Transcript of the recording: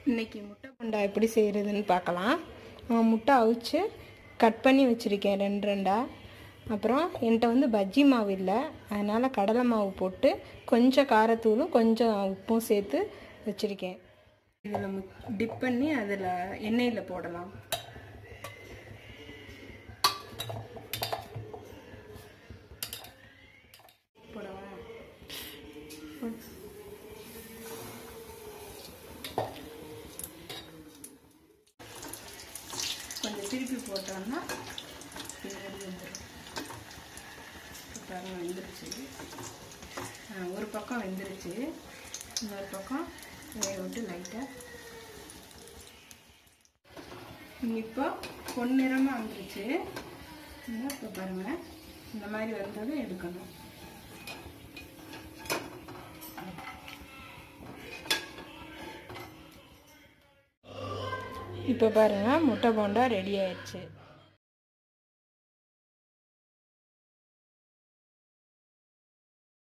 இன்றைக்கி முட்டை போண்டா எப்படி செய்கிறதுன்னு பார்க்கலாம் நான் முட்டை அவிச்சு கட் பண்ணி வச்சுருக்கேன் ரெண்டு ரெண்டாக அப்புறம் என்கிட்ட வந்து பஜ்ஜி மாவு இல்லை அதனால் கடலை மாவு போட்டு கொஞ்சம் காரத்தூளும் கொஞ்சம் உப்பும் சேர்த்து வச்சுருக்கேன் இதில் டிப் பண்ணி அதில் எண்ணெயில் போடலாம் போடவா கொஞ்சம் திருப்பி போட்டோம்னா பின்னாடி வந்துடும் பாருங்க வெந்துருச்சு ஆ, ஒரு பக்கம் வெந்துருச்சு இன்னொரு பக்கம் வேக விட்டு லைட்டாக இப்போ பொன்னிறமாக வந்துருச்சு இன்னும் இப்போ பாருங்கள் இந்த மாதிரி வந்தாலும் எடுக்கணும் இப்போ பாருங்கள் முட்டை போண்டா ரெடி ஆயிடுச்சு